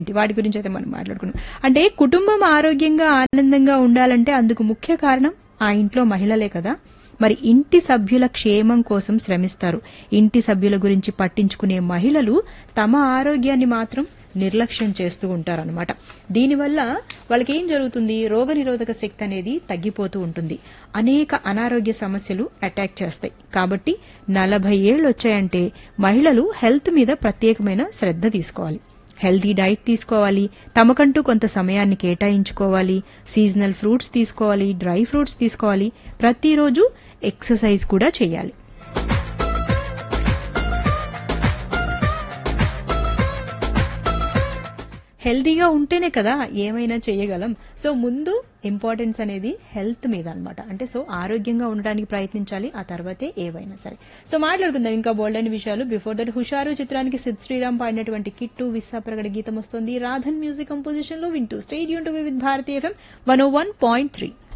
వాటి గురించి అయితే మనం మాట్లాడుకున్నాం అంటే కుటుంబం ఆరోగ్యంగా ఆనందంగా ఉండాలంటే అందుకు ముఖ్య కారణం ఆ ఇంట్లో మహిళలే కదా మరి ఇంటి సభ్యుల క్షేమం కోసం శ్రమిస్తారు ఇంటి సభ్యుల గురించి పట్టించుకునే మహిళలు తమ ఆరోగ్యాన్ని మాత్రం నిర్లక్ష్యం చేస్తూ ఉంటారన్నమాట దీనివల్ల వాళ్ళకి ఏం జరుగుతుంది రోగనిరోధక శక్తి అనేది తగ్గిపోతూ ఉంటుంది అనేక అనారోగ్య సమస్యలు అటాక్ చేస్తాయి కాబట్టి నలభై ఏళ్ళు వచ్చాయంటే మహిళలు హెల్త్ మీద ప్రత్యేకమైన శ్రద్ధ తీసుకోవాలి హెల్తీ డైట్ తీసుకోవాలి తమకంటూ కొంత సమయాన్ని కేటాయించుకోవాలి సీజనల్ ఫ్రూట్స్ తీసుకోవాలి డ్రై ఫ్రూట్స్ తీసుకోవాలి ప్రతిరోజు ఎక్సర్సైజ్ కూడా చేయాలి హెల్తీగా ఉంటేనే కదా ఏమైనా చేయగలం సో ముందు ఇంపార్టెన్స్ అనేది హెల్త్ మీద అన్నమాట అంటే సో ఆరోగ్యంగా ఉండడానికి ప్రయత్నించాలి ఆ తర్వాతే ఏవైనా సరే సో మాట్లాడుకుందాం ఇంకా బోల్డ్ అయిన విషయాలు బిఫోర్ దట్ హుషారు చిత్రానికి సిద్ శ్రీరామ్ పాడినటువంటి కిట్టు విస్సాప్రగడ గీతం వస్తుంది రాధన్ మ్యూజిక్ కంపోజిషన్ లో వింటూ stadium to with Bharati FM one oh one point three